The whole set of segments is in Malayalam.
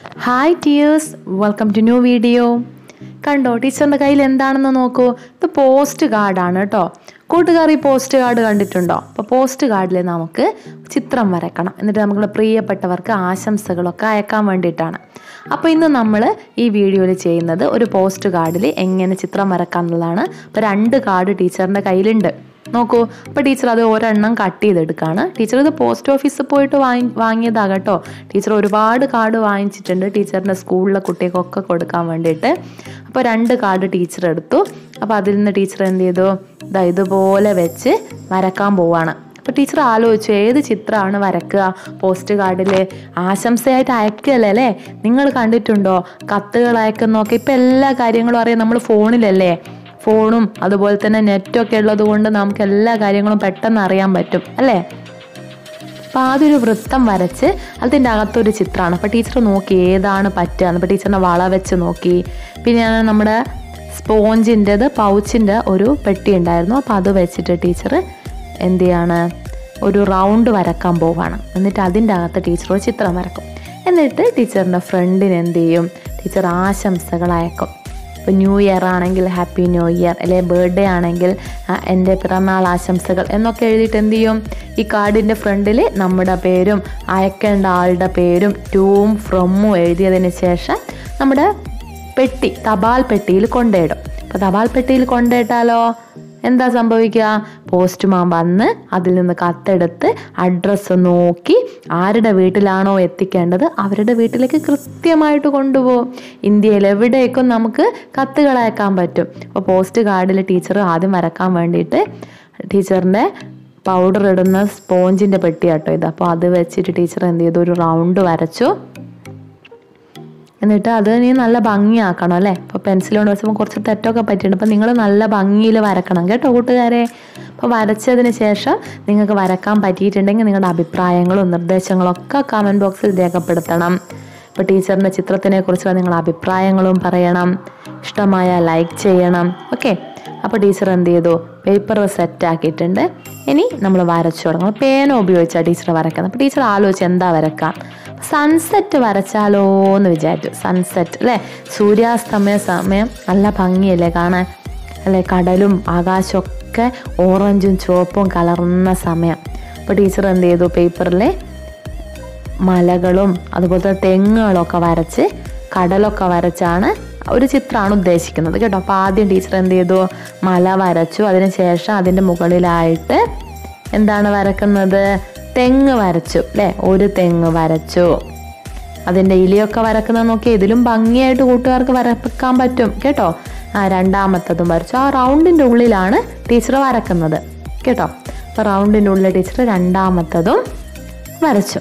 Hi dears welcome to new video കണ്ടോ ടീച്ചറിൻ്റെ കയ്യിൽ എന്താണെന്ന് നോക്കൂ ഇത് പോസ്റ്റ് കാർഡാണ് കേട്ടോ കൂട്ടുകാർ ഈ പോസ്റ്റ് കാർഡ് കണ്ടിട്ടുണ്ടോ അപ്പോൾ പോസ്റ്റ് കാർഡിൽ നമുക്ക് ചിത്രം വരക്കണം എന്നിട്ട് നമ്മുടെ പ്രിയപ്പെട്ടവർക്ക് ആശംസകളൊക്കെ അയക്കാൻ വേണ്ടിയിട്ടാണ് അപ്പോൾ ഇന്ന് നമ്മൾ ഈ വീഡിയോയിൽ ചെയ്യുന്നത് ഒരു പോസ്റ്റ് കാർഡിൽ എങ്ങനെ ചിത്രം വരക്കാം എന്നുള്ളതാണ് അപ്പോൾ രണ്ട് കാർഡ് ടീച്ചറിൻ്റെ കയ്യിലുണ്ട് നോക്കൂ അപ്പോൾ ടീച്ചർ അത് ഒരെണ്ണം കട്ട് ചെയ്തെടുക്കുകയാണ് ടീച്ചർ ഇത് പോസ്റ്റ് ഓഫീസിൽ പോയിട്ട് വാങ്ങി വാങ്ങിയതാകട്ടോ ടീച്ചർ ഒരുപാട് കാർഡ് വാങ്ങിച്ചിട്ടുണ്ട് ടീച്ചറിൻ്റെ സ്കൂളിലെ കുട്ടികൾക്കൊക്കെ കൊടുക്കാൻ വേണ്ടിയിട്ട് അപ്പോൾ രണ്ട് കാർഡ് ടീച്ചർ എടുത്തു അപ്പോൾ അതിൽ നിന്ന് ടീച്ചർ എന്ത് ചെയ്തു ഇതാ ഇതുപോലെ വെച്ച് വരക്കാൻ പോവാണ് അപ്പോൾ ടീച്ചർ ആലോചിച്ചു ഏത് ചിത്രമാണ് വരക്കുക പോസ്റ്റ് കാർഡിൽ ആശംസയായിട്ട് അയക്കുകയല്ലേ അല്ലേ നിങ്ങൾ കണ്ടിട്ടുണ്ടോ കത്തുകൾ അയക്കുന്നൊക്കെ ഇപ്പം എല്ലാ കാര്യങ്ങളും അറിയാം നമ്മൾ ഫോണിലല്ലേ ഫോണും അതുപോലെ തന്നെ നെറ്റൊക്കെ ഉള്ളത് കൊണ്ട് നമുക്ക് എല്ലാ കാര്യങ്ങളും പെട്ടെന്ന് അറിയാൻ പറ്റും അല്ലേ അപ്പം ആദ്യം ഒരു വൃത്തം വരച്ച് അതിൻ്റെ അകത്തൊരു ചിത്രമാണ് അപ്പോൾ ടീച്ചർ നോക്കി ഏതാണ് പറ്റുക അപ്പോൾ ടീച്ചറിനെ വള വെച്ച് നോക്കി പിന്നെ ഞാൻ നമ്മുടെ സ്പോഞ്ചിൻ്റെത് പൗച്ചിൻ്റെ ഒരു പെട്ടി ഉണ്ടായിരുന്നു അപ്പോൾ അത് വെച്ചിട്ട് ടീച്ചർ എന്ത് ചെയ്യാണ് ഒരു റൗണ്ട് വരക്കാൻ പോവുകയാണ് എന്നിട്ട് അതിൻ്റെ അകത്ത് ടീച്ചർ ഒരു ചിത്രം വരക്കും എന്നിട്ട് ടീച്ചറിൻ്റെ ഫ്രണ്ടിന് എന്ത് ചെയ്യും ടീച്ചർ ആശംസകൾ അയക്കും ഇപ്പോൾ ന്യൂ ഇയർ ആണെങ്കിൽ ഹാപ്പി ന്യൂ ഇയർ അല്ലെ ബർത്ത്ഡേ ആണെങ്കിൽ ആ, എൻ്റെ പിറന്നാൾ ആശംസകൾ എന്നൊക്കെ എഴുതിയിട്ട് എന്ത് ചെയ്യും ഈ കാർഡിൻ്റെ ഫ്രണ്ടിൽ നമ്മുടെ പേരും അയക്കേണ്ട ആളുടെ പേരും ടൂവും ഫ്രമ്മും എഴുതിയതിന് ശേഷം നമ്മുടെ പെട്ടി തപാൽ പെട്ടിയിൽ കൊണ്ടിടും അപ്പോൾ തപാൽ പെട്ടിയിൽ കൊണ്ടിട്ടാലോ എന്താ സംഭവിക്കുക പോസ്റ്റ്മാൻ വന്ന് അതിൽ നിന്ന് കത്തെടുത്ത് അഡ്രസ്സ് നോക്കി ആരുടെ വീട്ടിലാണോ എത്തിക്കേണ്ടത് അവരുടെ വീട്ടിലേക്ക് കൃത്യമായിട്ട് കൊണ്ടുപോകും ഇന്ത്യയിൽ എവിടേക്കും നമുക്ക് കത്തുകൾ അയക്കാൻ പറ്റും അപ്പോൾ പോസ്റ്റ് കാർഡിൽ ടീച്ചർ ആദ്യം വരക്കാൻ വേണ്ടിയിട്ട് ടീച്ചറിൻ്റെ പൗഡർ ഇടുന്ന സ്പോഞ്ചിൻ്റെ പെട്ടിയാട്ടോ ഇത് അപ്പോൾ അത് വെച്ചിട്ട് ടീച്ചർ എന്ത് ചെയ്തു ഒരു റൗണ്ട് വരച്ചു എന്നിട്ട് അത് നീ നല്ല ഭംഗിയാക്കണം അല്ലേ അപ്പോൾ പെൻസിൽ കൊണ്ട് വെച്ചപ്പോൾ കുറച്ച് തെറ്റൊക്കെ പറ്റിയിട്ടുണ്ട് അപ്പോൾ നിങ്ങൾ നല്ല ഭംഗിയിൽ വരക്കണം കേട്ടോ കൂട്ടുകാരെ അപ്പോൾ വരച്ചതിന് ശേഷം നിങ്ങൾക്ക് വരക്കാൻ പറ്റിയിട്ടുണ്ടെങ്കിൽ നിങ്ങളുടെ അഭിപ്രായങ്ങളും നിർദ്ദേശങ്ങളും ഒക്കെ കമൻറ്റ് ബോക്സിൽ രേഖപ്പെടുത്തണം ഇപ്പോൾ ടീച്ചറിൻ്റെ ചിത്രത്തിനെ കുറിച്ചുള്ള നിങ്ങളുടെ അഭിപ്രായങ്ങളും പറയണം ഇഷ്ടമായ ലൈക്ക് ചെയ്യണം ഓക്കെ അപ്പോൾ ടീച്ചർ എന്ത് ചെയ്തു പേപ്പർ സെറ്റ് ആക്കിയിട്ടുണ്ട് ഇനി നമ്മൾ വരച്ചു തുടങ്ങണം പേന ഉപയോഗിച്ചാണ് ടീച്ചർ വരക്കുന്നത് അപ്പോൾ ടീച്ചർ ആലോചിച്ച് എന്താ വരക്കാം സൺസെറ്റ് വരച്ചാലോ എന്ന് വിചാരിച്ചു സൺസെറ്റ് അല്ലേ സൂര്യാസ്തമയ സമയം നല്ല ഭംഗിയല്ലേ കാണാൻ അല്ലേ കടലും ആകാശമൊക്കെ ഓറഞ്ചും ചുവപ്പും കലർന്ന സമയം അപ്പോൾ ടീച്ചർ എന്ത് ചെയ്തു പേപ്പറിൽ മലകളും അതുപോലത്തെ തെങ്ങുകളൊക്കെ വരച്ച് കടലൊക്കെ വരച്ചാണ് ഒരു ചിത്രമാണ് ഉദ്ദേശിക്കുന്നത് കേട്ടോ അപ്പോൾ ആദ്യം ടീച്ചർ എന്ത് ചെയ്തു മല വരച്ചു അതിനുശേഷം അതിൻ്റെ മുകളിലായിട്ട് എന്താണ് വരക്കുന്നത് തെങ്ങ് വരച്ചു അല്ലേ ഒരു തെങ്ങ് വരച്ചു അതിൻ്റെ ഇലയൊക്കെ വരക്കുന്നത് നോക്കി ഇതിലും ഭംഗിയായിട്ട് കൂട്ടുകാർക്ക് വരക്കാൻ പറ്റും കേട്ടോ ആ രണ്ടാമത്തതും വരച്ചു ആ റൗണ്ടിൻ്റെ ഉള്ളിലാണ് ടീച്ചർ വരക്കുന്നത് കേട്ടോ അപ്പോൾ റൗണ്ടിൻ്റെ ഉള്ളിൽ ടീച്ചർ രണ്ടാമത്തതും വരച്ചു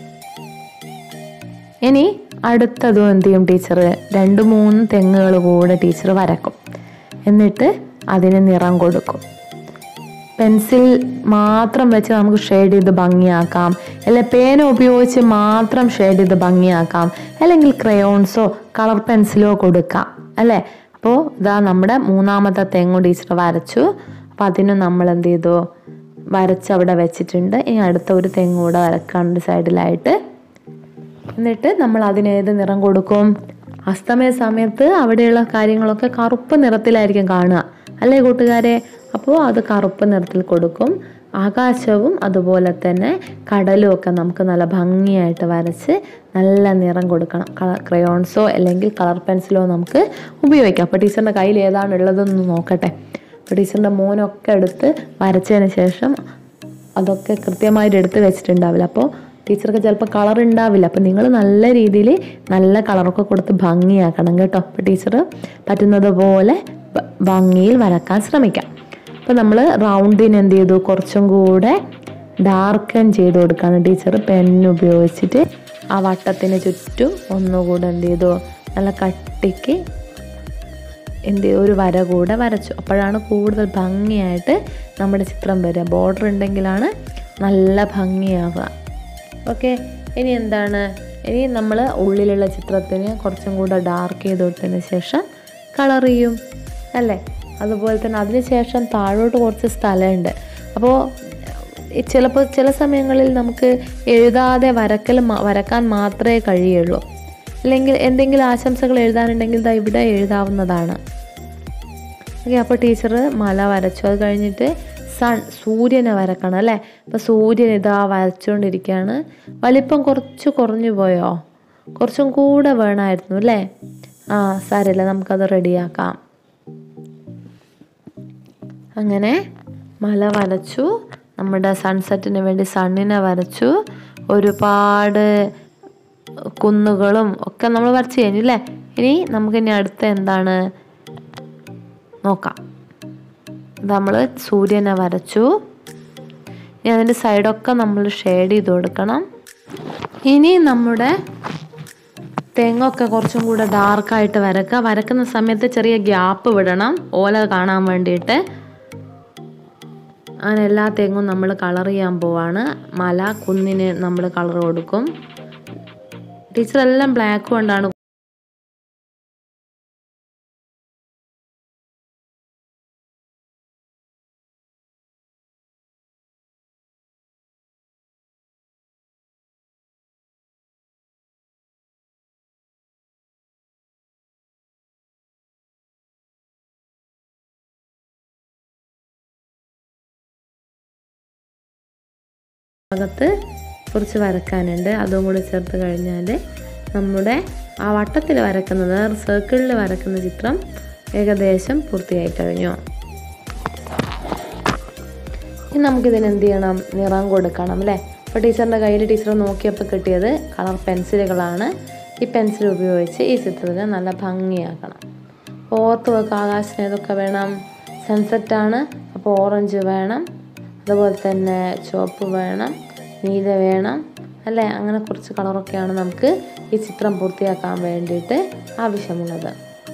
ഇനി അടുത്തതും എന്ത് ചെയ്യും ടീച്ചർ രണ്ട് മൂന്ന് തെങ്ങുകൾ കൂടെ ടീച്ചർ വരക്കും എന്നിട്ട് അതിന് നിറം കൊടുക്കും പെൻസിൽ മാത്രം വെച്ച് നമുക്ക് ഷെയ്ഡ് ചെയ്ത് ഭംഗിയാക്കാം അല്ലെ പേന ഉപയോഗിച്ച് മാത്രം ഷെയ്ഡ് ചെയ്ത് ഭംഗിയാക്കാം അല്ലെങ്കിൽ ക്രയോൺസോ കളർ പെൻസിലോ കൊടുക്കാം അല്ലേ അപ്പോൾ ഇതാ നമ്മുടെ മൂന്നാമത്തെ തെങ്ങ് ടീച്ചർ വരച്ചു അപ്പോൾ അതിന് നമ്മൾ എന്ത് ചെയ്തു വരച്ച് അവിടെ വെച്ചിട്ടുണ്ട് ഇനി അടുത്ത ഒരു തെങ്ങ് കൂടെ വരക്കാണ്ട് സൈഡിലായിട്ട് എന്നിട്ട് നമ്മൾ അതിന് ഏത് നിറം കൊടുക്കും അസ്തമയ സമയത്ത് അവിടെയുള്ള കാര്യങ്ങളൊക്കെ കറുപ്പ് നിറത്തിലായിരിക്കും കാണുക അല്ലേ കൂട്ടുകാരെ അപ്പോൾ അത് കറുപ്പ് നിറത്തിൽ കൊടുക്കും ആകാശവും അതുപോലെ തന്നെ കടലും ഒക്കെ നമുക്ക് നല്ല ഭംഗിയായിട്ട് വരച്ച് നല്ല നിറം കൊടുക്കണം കളർ ക്രയോൺസോ അല്ലെങ്കിൽ കളർ പെൻസിലോ നമുക്ക് ഉപയോഗിക്കാം അപ്പോൾ ടീച്ചറിൻ്റെ കയ്യിൽ ഏതാണ് ഉള്ളതെന്ന് നോക്കട്ടെ അപ്പോൾ ടീച്ചറിൻ്റെ മോനൊക്കെ എടുത്ത് വരച്ചതിന് ശേഷം അതൊക്കെ കൃത്യമായിട്ട് എടുത്ത് വെച്ചിട്ടുണ്ടാവില്ല അപ്പോൾ ടീച്ചർക്ക് ചിലപ്പോൾ കളർ ഉണ്ടാവില്ല അപ്പോൾ നിങ്ങൾ നല്ല രീതിയിൽ നല്ല കളറൊക്കെ കൊടുത്ത് ഭംഗിയാക്കണം കേട്ടോ അപ്പോൾ ടീച്ചർ പറ്റുന്നത് പോലെ ഭ- ഭംഗിയിൽ വരക്കാൻ ശ്രമിക്കാം അപ്പോൾ നമ്മൾ റൗണ്ടിന് എന്ത് ചെയ്തു കുറച്ചും കൂടെ ഡാർക്കൻ ചെയ്ത് കൊടുക്കുകയാണ് ടീച്ചർ പെന്ന് ഉപയോഗിച്ചിട്ട് ആ വട്ടത്തിന് ചുറ്റും ഒന്നുകൂടെ എന്ത് ചെയ്തു നല്ല കട്ടിക്ക് എന്ത് ചെയ്തു? ഒരു വര കൂടെ വരച്ചു അപ്പോഴാണ് കൂടുതൽ ഭംഗിയായിട്ട് നമ്മുടെ ചിത്രം വരിക ബോർഡർ ഉണ്ടെങ്കിലാണ് നല്ല ഭംഗിയാവുക ഓക്കെ ഇനി എന്താണ് ഇനി നമ്മൾ ഉള്ളിലുള്ള ചിത്രത്തിന് കുറച്ചും കൂടെ ഡാർക്ക് ചെയ്ത് കൊടുത്തതിന് ശേഷം കളർ ചെയ്യും അല്ലേ അതുപോലെ തന്നെ അതിന് ശേഷം താഴോട്ട് കുറച്ച് സ്ഥലമുണ്ട് അപ്പോൾ ചിലപ്പോൾ ചില സമയങ്ങളിൽ നമുക്ക് എഴുതാതെ വരക്കൽ മാ- വരക്കാൻ മാത്രമേ കഴിയുള്ളൂ അല്ലെങ്കിൽ എന്തെങ്കിലും ആശംസകൾ എഴുതാനുണ്ടെങ്കിൽ ദാ ഇവിടെ എഴുതാവുന്നതാണ് ഓക്കെ അപ്പോൾ ടീച്ചർ മല വരച്ചു അത് കഴിഞ്ഞിട്ട് സൺ സൂര്യനെ വരക്കണം അല്ലേ അപ്പോൾ സൂര്യൻ ഇതാ വരച്ചുകൊണ്ടിരിക്കുകയാണ് വലിപ്പം കുറച്ച് കുറഞ്ഞു പോയോ കുറച്ചും കൂടെ വേണമായിരുന്നു അല്ലേ ആ സാരമില്ല നമുക്കത് റെഡിയാക്കാം അങ്ങനെ മല വരച്ചു നമ്മുടെ സൺസെറ്റിന് വേണ്ടി സണ്ണിനെ വരച്ചു ഒരുപാട് കുന്നുകളും ഒക്കെ നമ്മൾ വരച്ച് കഴിഞ്ഞു അല്ലേ ഇനി നമുക്കിനി അടുത്ത എന്താണ് നോക്കാം നമ്മൾ സൂര്യനെ വരച്ചു ഇനി അതിൻ്റെ സൈഡൊക്കെ നമ്മൾ ഷെയ്ഡ് ചെയ്ത് കൊടുക്കണം ഇനി നമ്മുടെ തെങ്ങൊക്കെ കുറച്ചും കൂടെ ഡാർക്കായിട്ട് വരക്കുക വരക്കുന്ന സമയത്ത് ചെറിയ ഗ്യാപ്പ് വിടണം ഓല കാണാൻ വേണ്ടിയിട്ട് അങ്ങനെ എല്ലാ തെങ്ങും നമ്മൾ കളർ ചെയ്യാൻ പോവാണ് മല കുന്നിന് നമ്മൾ കളർ കൊടുക്കും ടീച്ചർ എല്ലാം ബ്ലാക്ക് കൊണ്ടാണ് ഭാഗത്ത് കുറച്ച് വരക്കാനുണ്ട് അതും കൂടി ചേർത്ത് കഴിഞ്ഞാൽ നമ്മുടെ ആ വട്ടത്തിൽ വരക്കുന്നത് സർക്കിളിൽ വരക്കുന്ന ചിത്രം ഏകദേശം പൂർത്തിയായി കഴിഞ്ഞു ഇനി നമുക്കിതിന് എന്ത് ചെയ്യണം നിറം കൊടുക്കണം അല്ലേ അപ്പോൾ ടീച്ചറിൻ്റെ കയ്യിൽ ടീച്ചർ നോക്കിയപ്പോൾ കിട്ടിയത് കളർ പെൻസിലുകളാണ് ഈ പെൻസിൽ ഉപയോഗിച്ച് ഈ ചിത്രത്തിന് നല്ല ഭംഗിയാക്കണം ഓർത്ത് വെക്കുക ആകാശത്തിന് ഏതൊക്കെ വേണം സൺസെറ്റാണ് അപ്പോൾ ഓറഞ്ച് വേണം അതുപോലെ തന്നെ ചുവപ്പ് വേണം നീല വേണം അല്ലേ അങ്ങനെ കുറച്ച് കളറൊക്കെയാണ് നമുക്ക് ഈ ചിത്രം പൂർത്തിയാക്കാൻ വേണ്ടിയിട്ട് ആവശ്യമുള്ളത്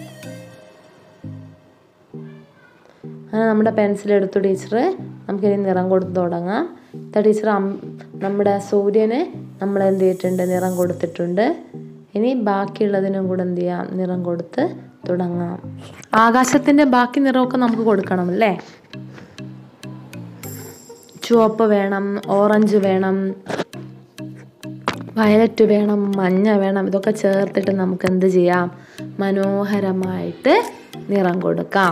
അങ്ങനെ നമ്മുടെ പെൻസിൽ എടുത്തു ടീച്ചർ നമുക്കിനി നിറം കൊടുത്ത് തുടങ്ങാം ഇത്ത ടീച്ചർ നമ്മുടെ സൂര്യന് നമ്മൾ എന്ത് ചെയ്തിട്ടുണ്ട് നിറം കൊടുത്തിട്ടുണ്ട് ഇനി ബാക്കിയുള്ളതിനും കൂടെ എന്ത് ചെയ്യാം നിറം കൊടുത്ത് തുടങ്ങാം ആകാശത്തിൻ്റെ ബാക്കി നിറമൊക്കെ നമുക്ക് കൊടുക്കണം അല്ലേ ചുവപ്പ് വേണം ഓറഞ്ച് വേണം വയലറ്റ് വേണം മഞ്ഞ വേണം ഇതൊക്കെ ചേർത്തിട്ട് നമുക്ക് എന്ത് ചെയ്യാം മനോഹരമായിട്ട് നിറം കൊടുക്കാം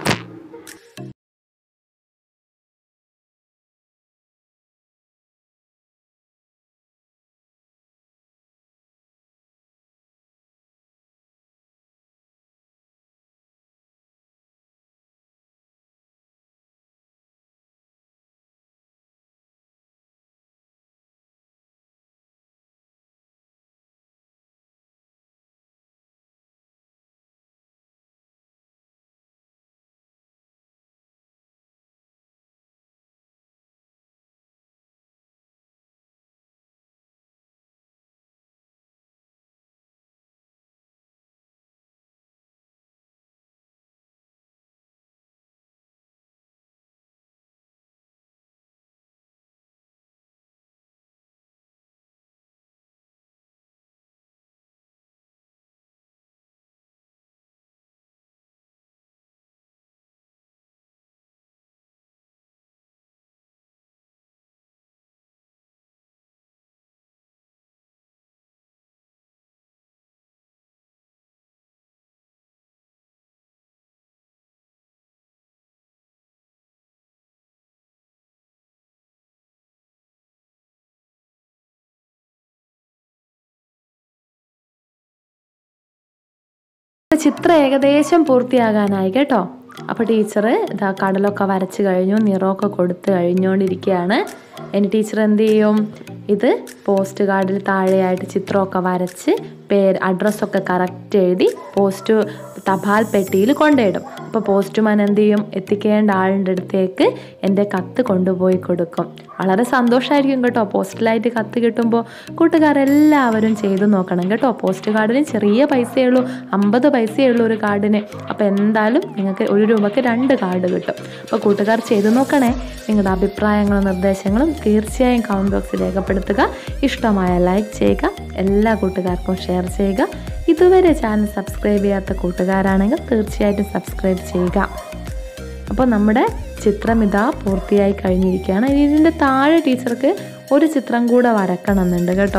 ചിത്രം ഏകദേശം പൂർത്തിയാകാനായി കേട്ടോ അപ്പോൾ ടീച്ചർ ഇതാ കടലൊക്കെ വരച്ച് കഴിഞ്ഞു നിറമൊക്കെ കൊടുത്ത് കഴിഞ്ഞുകൊണ്ടിരിക്കുകയാണ് ഇനി ടീച്ചർ എന്ത് ചെയ്യും ഇത് പോസ്റ്റ് കാർഡിൽ താഴെയായിട്ട് ചിത്രമൊക്കെ വരച്ച് പേര് അഡ്രസ്സൊക്കെ കറക്റ്റ് എഴുതി പോസ്റ്റ് തപാൽ പെട്ടിയിൽ കൊണ്ടിടും അപ്പോൾ പോസ്റ്റ്മാൻ എന്ത് ചെയ്യും എത്തിക്കേണ്ട ആളിൻ്റെ അടുത്തേക്ക് എൻ്റെ കത്ത് കൊണ്ടുപോയി കൊടുക്കും വളരെ സന്തോഷമായിരിക്കും കേട്ടോ പോസ്റ്റലായിട്ട് കത്ത് കിട്ടുമ്പോൾ കൂട്ടുകാരെല്ലാവരും ചെയ്തു നോക്കണം കേട്ടോ പോസ്റ്റ് കാർഡിന് ചെറിയ പൈസയേ ഉള്ളൂ അമ്പത് പൈസയേ ഉള്ളൂ ഒരു കാർഡിന് അപ്പോൾ എന്തായാലും നിങ്ങൾക്ക് ഒരു രൂപയ്ക്ക് രണ്ട് കാർഡ് കിട്ടും അപ്പോൾ കൂട്ടുകാർ ചെയ്തു നോക്കണേ നിങ്ങളുടെ അഭിപ്രായങ്ങളും നിർദ്ദേശങ്ങളും തീർച്ചയായും കമൻറ്റ് ബോക്സിൽ രേഖപ്പെടുത്തുക ഇഷ്ടമായ ലൈക്ക് ചെയ്യുക എല്ലാ കൂട്ടുകാർക്കും ഷെയർ ചെയ്യുക ഇതുവരെ ചാനൽ സബ്സ്ക്രൈബ് ചെയ്യാത്ത കൂട്ടുകാരാണെങ്കിൽ തീർച്ചയായിട്ടും സബ്സ്ക്രൈബ് ചെയ്യുക അപ്പോൾ നമ്മുടെ ചിത്രം ഇതാ പൂർത്തിയായി കഴിഞ്ഞിരിക്കുകയാണ് ഇനി ഇതിൻ്റെ താഴെ ടീച്ചർക്ക് ഒരു ചിത്രം കൂടെ വരക്കണം എന്നുണ്ട് കേട്ടോ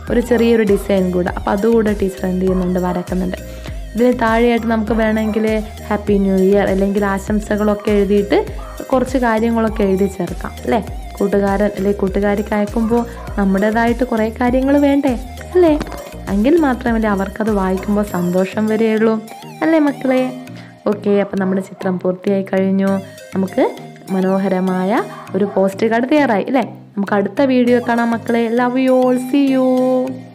ഒരു ചെറിയൊരു ഡിസൈൻ കൂടെ അപ്പോൾ അതുകൂടെ ടീച്ചർ എന്ത് ചെയ്യുന്നുണ്ട് വരക്കുന്നുണ്ട് ഇതിന് താഴെയായിട്ട് നമുക്ക് വേണമെങ്കിൽ ഹാപ്പി ന്യൂ ഇയർ അല്ലെങ്കിൽ ആശംസകളൊക്കെ എഴുതിയിട്ട് കുറച്ച് കാര്യങ്ങളൊക്കെ എഴുതി ചേർക്കാം അല്ലേ കൂട്ടുകാരൻ അല്ലെ കൂട്ടുകാരിക്ക് അയക്കുമ്പോൾ നമ്മുടേതായിട്ട് കുറേ കാര്യങ്ങൾ വേണ്ടേ അല്ലേ എങ്കിൽ മാത്രമല്ലേ അവർക്കത് വായിക്കുമ്പോൾ സന്തോഷം വരികയുള്ളൂ അല്ലേ മക്കളെ ഓക്കെ അപ്പം നമ്മുടെ ചിത്രം പൂർത്തിയായി കഴിഞ്ഞു നമുക്ക് മനോഹരമായ ഒരു പോസ്റ്റ് കാർഡ് തയ്യാറായി അല്ലേ നമുക്ക് അടുത്ത വീഡിയോ കാണാം മക്കളെ love you all see U